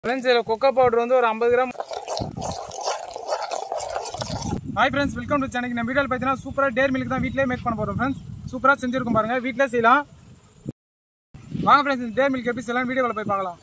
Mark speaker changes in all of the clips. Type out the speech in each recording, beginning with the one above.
Speaker 1: Friends இதில் cocoa powder வந்து ஒரு ஐம்பது gram hi friends welcome to சென்னைக்கு நம்ம வீடியோவில் பார்த்தீங்கன்னா சூப்பராக டேர் மில்க் தான் வீட்டிலே மேக் பண்ண போகிறோம் ஃப்ரெண்ட்ஸ் சூப்பராக செஞ்சுருக்கோம் பாருங்க வீட்டிலே செய்யலாம் வாங்க ஃப்ரெண்ட்ஸ் இந்த டேர் மில்க் எப்படி செய்யலாம் வீடியோவில் போய் பார்க்கலாம்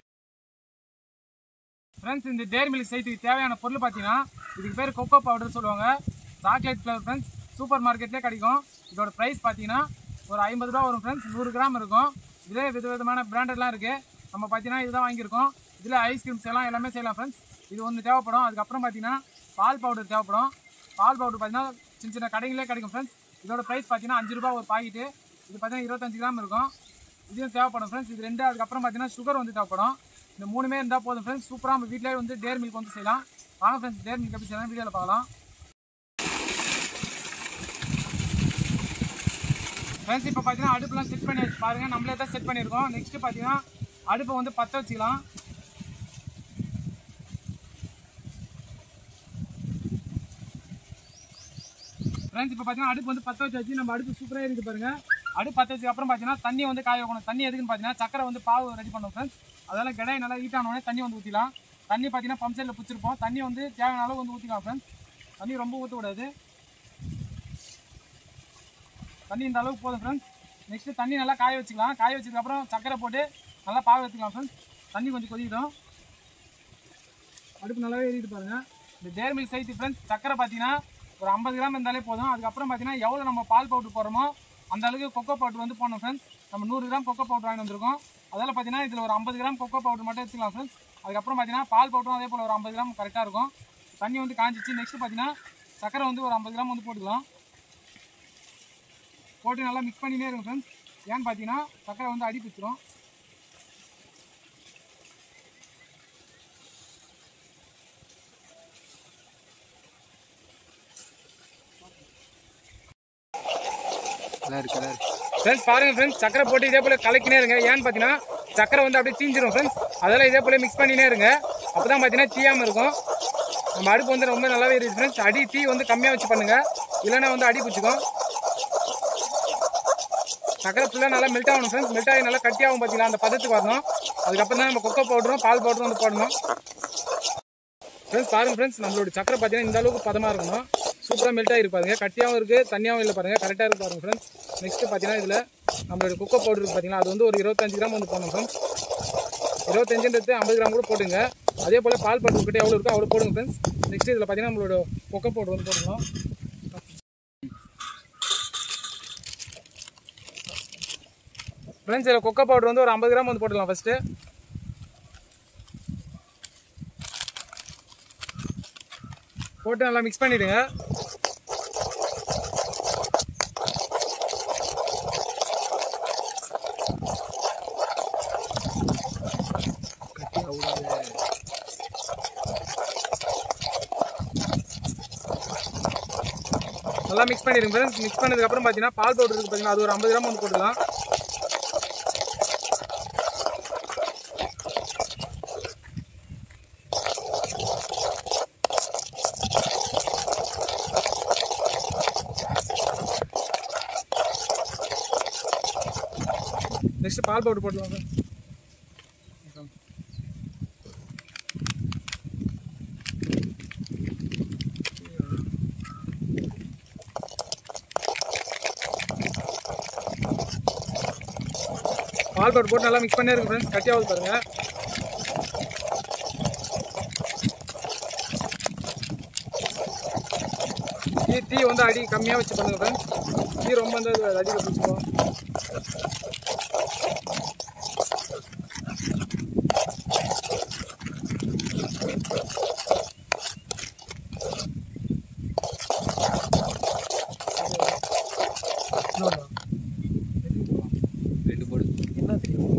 Speaker 1: ஃப்ரெண்ட்ஸ் இந்த டேர் மில்க் செய்யறதுக்கு தேவையான பொருள் பார்த்தீங்கன்னா இதுக்கு பேர் கொக்கோ பவுடர் சொல்லுவாங்க சாக்லேட் ஃப்ளவர் ஃப்ரெண்ட்ஸ் சூப்பர் மார்க்கெட்லேயே கிடைக்கும் இதோட ப்ரைஸ் பார்த்தீங்கன்னா ஒரு ஐம்பது ரூபா வரும் ஃப்ரெண்ட்ஸ் நூறு கிராம் இருக்கும் இதிலே வித விதமான பிராண்டட்லாம் இருக்குது நம்ம பார்த்தீங்கன்னா இதுதான் வாங்கியிருக்கோம் இதில் ஐஸ்கிரீம்ஸ் எல்லாம் எல்லாமே செய்யலாம் ஃப்ரெண்ட்ஸ் இது ஒன்று தேவைப்படும் அதுக்கப்புறம் பார்த்தீங்கன்னா பால் பவுடர் தேவைப்படும் பால் பவுடர் பார்த்தீங்கன்னா சின்ன சின்ன கடைகளே கிடைக்கும் ஃப்ரெண்ட்ஸ் இதோட ப்ரைஸ் பார்த்தீங்கன்னா அஞ்சு ரூபா ஒரு பாக்கெட்டு இது பார்த்தீங்கன்னா இருபத்தஞ்சு கிராம் இருக்கும் இதுவும் தேவைப்படும் ஃப்ரெண்ட்ஸ் இது ரெண்டு அதுக்கப்புறம் பார்த்தீங்கன்னா சுகர் வந்து தேவைப்படும் இந்த மூணுமே இருந்தால் போதும் ஃப்ரெண்ட்ஸ் சூப்பராக நம்ம வீட்டிலே வந்து டேர் மில்க் வந்து செய்யலாம் வாங்க ஃப்ரெண்ட்ஸ் டேர் மில்க் எப்படி செய்யலாம் வீடியோவில் பார்க்கலாம் ஃப்ரெண்ட்ஸ் இப்போ பார்த்தீங்கன்னா அடுப்புலாம் செட் பண்ணி வச்சு பாருங்கள் நம்மளே தான் செட் பண்ணியிருக்கோம் நெக்ஸ்ட்டு பார்த்தீங்கன்னா அடுப்பை வந்து பற்ற வச்சுக்கலாம் ஃப்ரெண்ட்ஸ் இப்போ பார்த்தீங்கன்னா அடுப்பு வந்து பற்ற வச்சு வச்சு நம்ம அடுப்பு சூப்பராக இருக்குது பாருங்க அடுப்பு பற்ற வச்சதுக்கு அப்புறம் பார்த்தீங்கன்னா தண்ணி வந்து காய வைக்கணும் தண்ணி எதுக்குன்னு பார்த்தீங்கன்னா சக்கரை வந்து பாவு ரெடி பண்ணணும் ஃப்ரெண்ட்ஸ் அதெல்லாம் கடாய் நல்லா ஹீட் ஆனோடனே தண்ணி வந்து ஊற்றிக்கலாம் தண்ணி பார்த்தீங்கன்னா பம்ப் சைடில் பிடிச்சிருப்போம் தண்ணி வந்து தேவையான அளவு வந்து ஊற்றிக்கலாம் ஃப்ரெண்ட்ஸ் தண்ணி ரொம்ப ஊற்றக்கூடாது தண்ணி இந்த அளவுக்கு போதும் ஃப்ரெண்ட்ஸ் நெக்ஸ்ட்டு தண்ணி நல்லா காய வச்சுக்கலாம் காய வச்சதுக்கப்புறம் சக்கரை போட்டு நல்லா பாக வச்சுக்கலாம் ஃப்ரெண்ட்ஸ் தண்ணி கொஞ்சம் கொதிக்கிடும் அடுப்பு நல்லாவே எரியுது பாருங்க இந்த டேர் மில்க் சைத்து ஃப்ரெண்ட்ஸ் சக்கரை பார்த்தீங்கன்னா ஒரு ஐம்பது கிராம் இருந்தாலே போதும் அதுக்கப்புறம் பார்த்தீங்கன்னா எவ்வளோ நம்ம பால் பவுடர் போடுறோமோ அந்த அளவுக்கு கொக்கோ பவுடர் வந்து போடணும் ஃப்ரெண்ட்ஸ் நம்ம நூறு கிராம் கொக்கோ பவுடர் வாங்கி வந்திருக்கோம் அதில் பார்த்தீங்கன்னா இதில் ஒரு ஐம்பது கிராம் கொக்கோ பவுடர் மட்டும் எடுத்துக்கலாம் ஃப்ரெண்ட்ஸ் அதுக்கப்புறம் பார்த்தீங்கன்னா பால் பவுடரும் அதே போல் ஒரு ஐம்பது கிராம் கரெக்டாக இருக்கும் தண்ணி வந்து காஞ்சிச்சு நெக்ஸ்ட் பார்த்தீங்கன்னா சக்கரை வந்து ஒரு ஐம்பது கிராம் வந்து போட்டுக்கலாம் போட்டு நல்லா மிக்ஸ் பண்ணினே இருக்கும் ஃப்ரெண்ட்ஸ் ஏன்னு பார்த்தீங்கன்னா சக்கரை வந்து அடி பிடிச்சிரும் ஃப்ரெண்ட்ஸ் பாருங்க ஃப்ரெண்ட்ஸ் சக்கரை போட்டு இதே போல கலக்கினே இருங்க ஏன்னு பார்த்தீங்கன்னா சக்கரை வந்து அப்படியே தீஞ்சிரும் ஃப்ரெண்ட்ஸ் அதெல்லாம் இதே போல மிக்ஸ் பண்ணினே இருங்க அப்போ தான் பார்த்தீங்கன்னா தீயாமல் இருக்கும் நம்ம அடுப்பு வந்து ரொம்ப நல்லாவே இருக்குது ஃப்ரெண்ட்ஸ் அடி தீ வந்து கம்மியாக வச்சு பண்ணுங்க இல்லைன்னா வந்து அடி பிடிச்சிக்கும் சக்கரை ஃபுல்லாக நல்லா மெல்ட் ஆகணும் ஃப்ரெண்ட்ஸ் மெல்ட் ஆகி நல்லா கட்டியாகும் பார்த்தீங்களா அந்த பதத்துக்கு வரணும் அதுக்கப்புறம் தான் நம்ம கொக்கோ பவுடரும் பால் பவுடரும் வந்து போடணும் ஃப்ரெண்ட்ஸ் பாருங்க ஃப்ரெண்ட்ஸ் நம்மளோட சக்கரை பார்த்தீங்கன்னா இந்த அளவுக்கு பதமாக இருக்கணும் சூப்பராக மெல்ட் ஆகிருப்பாருங்க கட்டியாகவும் இருக்குது தண்ணியாகவும் இல்லை பாருங்கள் கரெக்டாக இருக்கு பாருங்க ஃப்ரெண்ட்ஸ் நெக்ஸ்ட்டு பார்த்தீங்கன்னா இதில் நம்மளோட கொக்கோ பவுடர் இருக்கு பார்த்தீங்கன்னா அது வந்து ஒரு இருபத்தஞ்சு கிராம் வந்து போடணும் ஃப்ரெண்ட்ஸ் இருபத்தஞ்சுன்றது ஐம்பது கிராம் கூட போடுங்க அதே போல் பால் பவுடர் கிட்ட எவ்வளோ இருக்கோ அவ்வளோ போடுங்க ஃப்ரெண்ட்ஸ் நெக்ஸ்ட் இதில் பார்த்தீங்கன்னா நம்மளோட கொக்கோ பவுடர் வந்து போடணும் ஃப்ரெண்ட்ஸ் இதில் கொக்கோ பவுடர் வந்து ஒரு ஐம்பது கிராம் வந்து போட்டுடலாம் ஃபஸ்ட்டு போட்டு நல்லா மிக்ஸ் பண்ணிடுங்க நல்லா மிக்ஸ் பண்ணிடுங்க ஃப்ரெண்ட்ஸ் மிக்ஸ் பண்ணதுக்கப்புறம் பார்த்தீங்கன்னா பால் பவுடர் இருக்குது பார்த்தீங்கன்னா அது ஒரு ஐம்பது கிராம் வந்து போட்டுக்கலாம் நெக்ஸ்ட் பால் பவுடர் போட்டுலாம் ஃப்ரெண்ட்ஸ் பால் பவுடர் போட்டு நல்லா மிக்ஸ் பண்ணே இருக்கு ஃப்ரெண்ட்ஸ் கட்டியாவது பாருங்க டீ டீ வந்து அடி கம்மியாக வச்சு பண்ணுங்க ஃப்ரெண்ட்ஸ் டீ ரொம்ப வந்து அடியில் பிடிச்சிக்கும்
Speaker 2: ரெண்டு போடு
Speaker 1: என்ன தெரியும்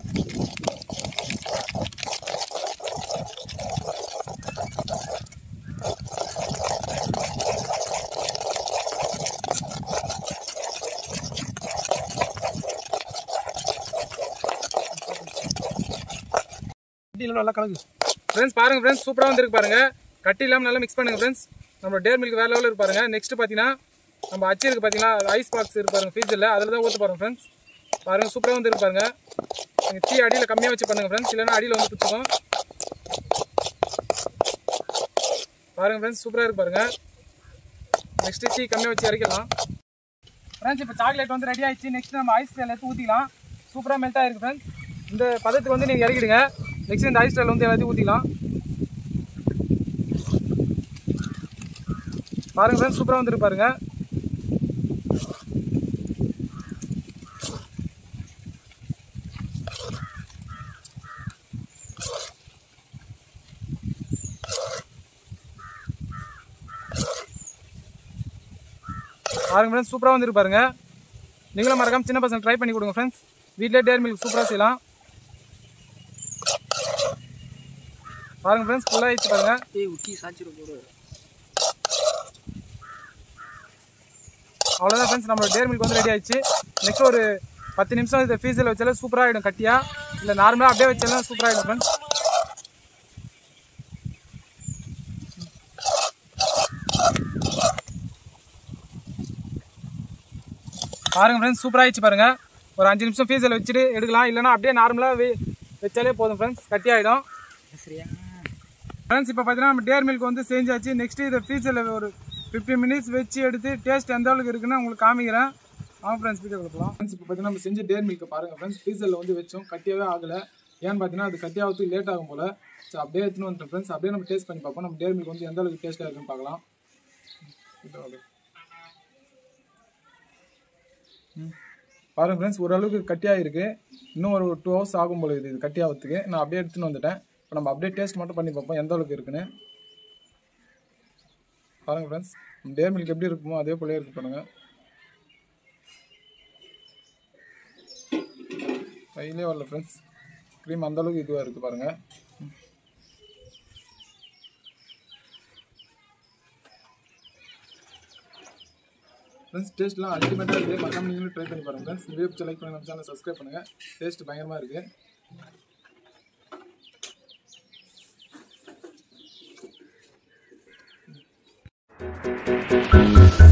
Speaker 1: கட்டியில் நல்லா கலக்கு ஃப்ரெண்ட்ஸ் பாருங்க ஃப்ரெண்ட்ஸ் சூப்பராக வந்துருக்கு பாருங்க கட்டி இல்லாமல் நல்லா மிக்ஸ் பண்ணுங்க ஃப்ரெண்ட்ஸ் நம்ம டேர் மில்க் வேற லெவலில் இருக்கு பாருங்க நெக்ஸ்ட் பார்த்தீங்கன்னா நம்ம அச்சு இருக்கு பார்த்தீங்கன்னா ஐஸ் பாக்ஸ் இருக்கு பாருங்க ஃப்ரீஜரில் அதில் தான் ஊற்ற பாருங்க ஃப்ரெண்ட்ஸ் பாருங்க சூப்பராக வந்து இருக்கு பாருங்க நீங்கள் டீ அடியில் கம்மியாக வச்சு பண்ணுங்க ஃப்ரெண்ட்ஸ் இல்லைன்னா அடியில் வந்து பிடிச்சிக்கும் பாருங்க ஃப்ரெண்ட்ஸ் சூப்பராக இருக்கு பாருங்க நெக்ஸ்ட் டீ கம்மியாக வச்சு இறக்கலாம் ஃப்ரெண்ட்ஸ் இப்போ சாக்லேட் வந்து ரெடி ஆயிடுச்சு நெக்ஸ்ட் நம்ம ஐஸ் ட்ரேல எடுத்து ஊற்றிக்கலாம் சூப்பராக மெல்ட் ஆயிருக்கு ஃப்ரெண்ட்ஸ் இந்த பதத்துக்கு வந்து நீங்கள் இறக்கிடுங்க நெக்ஸ்ட் இந்த ஐஸ் ட்ரேல வந்து எல்லாத்தையும் ஊற்றிக்கலாம் பாருங்க ஃப்ரெண்ட்ஸ் சூப்பராக வந்துருக்கு பாருங்க பாருங்க ஃப்ரெண்ட்ஸ் சூப்பராக வந்துருக்கு பாருங்க நீங்களும் மறக்காம சின்ன பசங்க ட்ரை பண்ணி கொடுங்க ஃப்ரெண்ட்ஸ் வீட்டிலே டேர் மில்க் சூப்பராக செய்யலாம் பாருங்க ஃப்ரெண்ட்ஸ் ஃபுல்லாக ஆயிடுச்சு பாருங்க
Speaker 2: ஏய் உச்சி சாச்சிரும் போடு
Speaker 1: அவ்வளோதான் ஃப்ரெண்ட்ஸ் நம்மளோட டேர் மில்க் வந்து ரெடி ஆயிடுச்சு நெக்ஸ்ட் ஒரு பத்து நிமிஷம் இதை ஃபீஸில் வச்சாலே சூப்பராக ஆகிடும் கட்டியா இல்லை நார்மலாக அப்படியே வச்சாலும் சூப்பராக ஆகிடும் ஃப்ரெண்ட்ஸ் பாருங்க ஃப்ரெண்ட்ஸ் சூப்பராக ஆயிடுச்சு பாருங்க ஒரு அஞ்சு நிமிஷம் ஃபீஸில் வச்சுட்டு எடுக்கலாம் இல்லைனா அப்படியே நார்மலாக வச்சாலே போதும் ஃப்ரெண்ட்ஸ் கட்டி ஆகிடும்
Speaker 2: சரியா
Speaker 1: ஃப்ரெண்ட்ஸ் இப்போ பார்த்தீங்கன்னா நம்ம டேர் மில்க் வந்து செஞ்சாச்சு நெக்ஸ்ட் இதை ஃப்ரீசரில் ஒரு ஃபிஃப்டி மினிட்ஸ் வச்சு எடுத்து டேஸ்ட் எந்த அளவுக்கு இருக்குன்னு உங்களுக்கு காமிக்கிறேன் ஆமாம் ஃப்ரெண்ட்ஸ் வீடியோ கொடுக்கலாம் ஃப்ரெண்ட்ஸ் இப்போ பார்த்தீங்கன்னா நம்ம செஞ்ச டேர் மில்க் பாருங்கள் ஃப்ரெண்ட்ஸ் ஃப்ரீசரில் வந்து வச்சோம் கட்டியாகவே ஆகலை ஏன்னு பார்த்தீங்கன்னா அது கட்டியாகிறதுக்கு லேட் ஆகும் போல் ஸோ அப்படியே எடுத்துன்னு வந்துட்டோம் ஃப்ரெண்ட்ஸ் அப்படியே நம்ம டேஸ்ட் பண்ணி பார்ப்போம் நம்ம டேர் மில்க் வந்து எந்த அளவுக்கு டேஸ்ட்டாக இருக்குன்னு பார்க்கலாம் ம். பாருங்க ஃப்ரெண்ட்ஸ் ஓரளவுக்கு கட்டியாக இருக்குது இன்னும் ஒரு டூ ஹவர்ஸ் ஆகும் போல இது இது கட்டியாகிறதுக்கு நான் அப்படியே எடுத்துன்னு வந்துட்டேன் இப்போ நம்ம அப்படியே டேஸ்ட் மட்டும் பண்ணி பார்ப்போம் எந்த அளவுக்கு இருக்குன்னு பாருங்க ஃப்ரெண்ட்ஸ் டேர் மில்க் எப்படி இருக்குமோ அதே போலயே இருக்கு பாருங்க கையிலே வரல ஃப்ரெண்ட்ஸ் க்ரீம் அந்த அளவுக்கு இதுவாக இருக்குது பாருங்க ஃப்ரெண்ட்ஸ் டேஸ்ட்லாம் அல்டிமேட்டாக இருக்குது மறக்காம நீங்களும் ட்ரை பண்ணி பாருங்க ஃப்ரெண்ட்ஸ் வீடியோ பிடிச்ச லைக் பண்ணுங்க நம்ம சேனல் சப்ஸ்கிரைப் பண்ணுங்கள் டேஸ்ட் பயங்கரமாக இருக்குது
Speaker 3: Thank